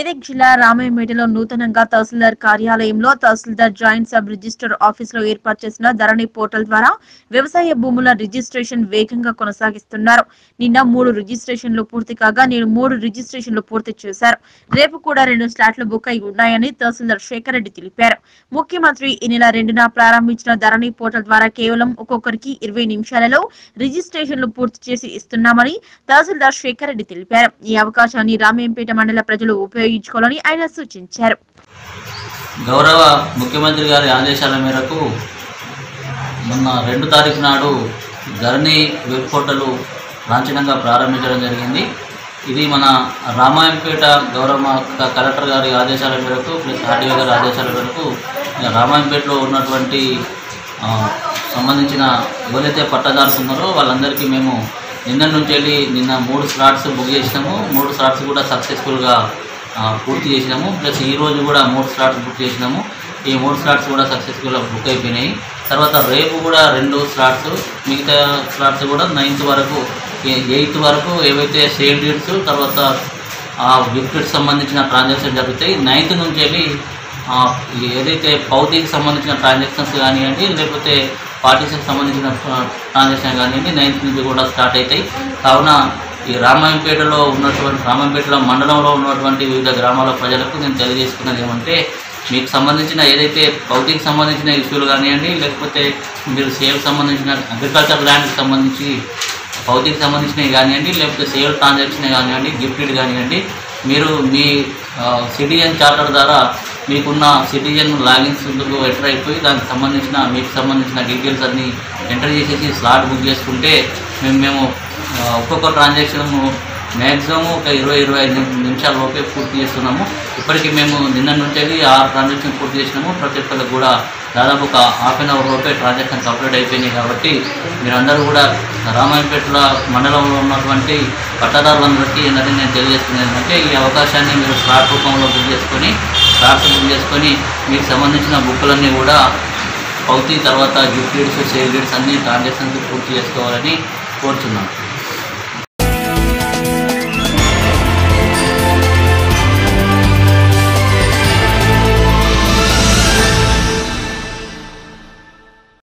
మెదక్ జిల్లా రామాయపేటలో నూతనంగా తహసీల్దార్ కార్యాలయంలో తహసీల్దార్ జాయింట్ సబ్ రిజిస్టర్ ఆఫీస్ లో ఏర్పాటు చేసిన ధరణి పోర్టల్ ద్వారా వ్యవసాయ భూముల రిజిస్ట్రేషన్ వేగంగా కొనసాగిస్తున్నారు నిన్న మూడు రిజిస్ట్రేషన్లు పూర్తి కాగా నేడు మూడు రిజిస్ట్రేషన్లు పూర్తి చేశారు రేపు కూడా రెండు స్లాట్లు బుక్ అయి ఉన్నాయని తహసీల్దార్ శేఖర్ రెడ్డి తెలిపారు ముఖ్యమంత్రి ఈ నెల రెండున ప్రారంభించిన ధరణి పోర్టల్ ద్వారా కేవలం ఒక్కొక్కరికి ఇరవై నిమిషాలలో రిజిస్ట్రేషన్లు పూర్తి చేసి ఇస్తున్నామని తహసీల్దార్ శేఖర్ రెడ్డి తెలిపారు ఈ అవకాశాన్ని రామేంపేట మండల ప్రజలు ఉపయోగించుకోవాలని ఆయన సూచించారు గౌరవ ముఖ్యమంత్రి గారి ఆదేశాల మేరకు మొన్న రెండు తారీఖు నాడు ధరణి వెబ్ పోర్టల్ లాంఛనంగా ప్రారంభించడం జరిగింది ఇది మన రామాయంపేట గౌరవ క- కలెక్టర్ గారి ఆదేశాల మేరకు ప్లస్ ఆర్డీఓ గారి ఆదేశాల మేరకు రామాయంపేటలో ఉన్నటువంటి ఆ, సంబంధించిన ఎవరైతే పట్టదారులు ఉన్నారో వాళ్ళందరికీ మేము నిన్న నుంచి వెళ్ళి నిన్న మూడు స్లాట్స్ బుక్ చేసినాము మూడు స్లాట్స్ కూడా సక్సెస్ఫుల్గా ఆ, పూర్తి చేసినాము ప్లస్ ఈ రోజు కూడా మూడు స్లాట్స్ బుక్ చేసినాము ఈ మూడు స్లాట్స్ కూడా సక్సెస్ఫుల్గా బుక్ అయిపోయినాయి తర్వాత రేపు కూడా రెండు స్లాట్స్ మిగతా స్లాట్స్ కూడా నైన్త్ వరకు ఎయిత్ వరకు ఏవైతే సేల్ డీడ్స్ తర్వాత ఆ గిఫ్ట్కి సంబంధించిన ట్రాన్సాక్షన్ జరుగుతాయి నైన్త్ నుంచి వెళ్ళి ఆ, ఏదైతే పౌతికి సంబంధించిన ట్రాన్సాక్షన్స్ కానివ్వండి లేకపోతే పార్టీస్కి సంబంధించిన ట్రాన్సాక్షన్ కానివ్వండి నైన్త్ నుంచి కూడా స్టార్ట్ అవుతాయి కావున ఈ రామాయంపేటలో ఉన్నటువంటి రామాయంపేటలో మండలంలో ఉన్నటువంటి వివిధ గ్రామాల ప్రజలకు నేను తెలియజేసుకున్నది ఏమంటే మీకు సంబంధించిన ఏదైతే భౌతికి సంబంధించిన ఇష్యూలు కానివ్వండి లేకపోతే మీరు సేల్ సంబంధించిన అగ్రికల్చర్ ల్యాండ్కి సంబంధించి భౌతికి సంబంధించినవి కానివ్వండి లేకపోతే సేల్ ట్రాన్సాక్షన్ కానివ్వండి గిఫ్టెడ్ కానివ్వండి మీరు మీ సిటిజన్ చార్టర్ ద్వారా మీకున్న సిటిజన్ లాగిన్స్ ఎంటర్ అయిపోయి దానికి సంబంధించిన మీకు సంబంధించిన డీటెయిల్స్ అన్నీ ఎంటర్ చేసేసి స్లాట్ బుక్ చేసుకుంటే మేము మేము ఆ, ఒక్కొక్క ట్రాన్సాక్షన్ మ్యాక్సిమం ఒక ఇరవై ఇరవై ఐదు నిమి- నిమిషాల లోపే పూర్తి చేస్తున్నాము ఇప్పటికీ మేము నిన్న నుంచి వెళ్ళి ఆరు ట్రాన్సాక్షన్ పూర్తి చేసినాము ప్రతి ఒక్కరికి కూడా దాదాపు ఒక హాఫ్ అన్ అవర్ లోపే ట్రాన్సాక్షన్ కంప్లీట్ అయిపోయినాయి కాబట్టి మీరందరూ కూడా రామాయపేటలో మండలంలో ఉన్నటువంటి పట్టదారులందరికీ ఏంటంటే నేను తెలియజేసుకునేది ఏంటంటే ఈ అవకాశాన్ని మీరు స్లాట్ రూపంలో బుక్ చేసుకొని స్లాట్స్ బుక్ చేసుకొని మీకు సంబంధించిన బుక్కులన్నీ కూడా పౌతి తర్వాత గిఫ్ట్ డీడ్స్ సేల్ డీడ్స్ అన్ని ట్రాన్సాక్షన్స్ పూర్తి చేసుకోవాలని కోరుచున్నాను